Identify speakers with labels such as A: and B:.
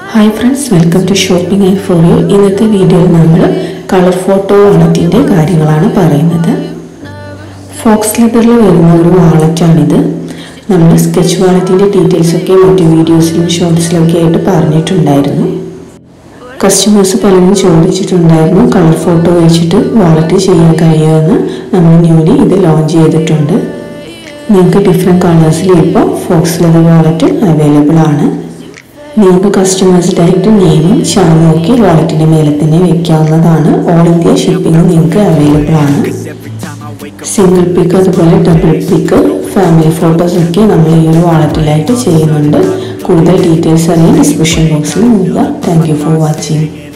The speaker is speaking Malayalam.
A: hi friends welcome to shopping and for you ഇന്നത്തെ വീഡിയോയിൽ നമ്മൾ കളർ ഫോട്ടോ വാളറ്റിൻ്റെ കാര്യങ്ങളാണ് പറയുന്നത് ഫോക്സ് ലെതറിൽ വരുന്ന ഒരു വാളറ്റാണിത് നമ്മൾ സ്കെച്ച് വാളറ്റിൻ്റെ ഡീറ്റെയിൽസൊക്കെ മറ്റു വീഡിയോസിലും ഷോർട്സിലൊക്കെ ആയിട്ട് പറഞ്ഞിട്ടുണ്ടായിരുന്നു കസ്റ്റമേഴ്സ് പലരും ചോദിച്ചിട്ടുണ്ടായിരുന്നു കളർ ഫോട്ടോ വെച്ചിട്ട് വാളറ്റ് ചെയ്യാൻ കഴിയുമെന്ന് നമ്മൾ ന്യൂലി ഇത് ലോഞ്ച് ചെയ്തിട്ടുണ്ട് നിങ്ങൾക്ക് ഡിഫറെൻറ്റ് കളേഴ്സിൽ ഇപ്പോൾ ഫോക്സ് ലെതർ വാളറ്റ് അവൈലബിൾ ആണ് നിങ്ങൾക്ക് കസ്റ്റമേഴ്സിൻ്റെ ആയിട്ട് നെയിമും ഷാനും ഒക്കെ വാളറ്റിൻ്റെ മേലെ തന്നെ വെക്കാവുന്നതാണ് ഓൾ ഇന്ത്യ ഷിപ്പിംഗ് നിങ്ങൾക്ക് അവൈലബിൾ ആണ് സിംഗിൾ പിക്ക് അതുപോലെ ഡബിൾ പിക്ക് ഫാമിലി ഫോട്ടോസ് ഒക്കെ നമ്മൾ ഈ ഒരു വാളറ്റിലായിട്ട് ചെയ്യുന്നുണ്ട് കൂടുതൽ ഡീറ്റെയിൽസ് അറിയാൻ ഡിസ്ക്രിപ്ഷൻ ബോക്സിൽ നോക്കുക താങ്ക് യു ഫോർ വാച്ചിങ്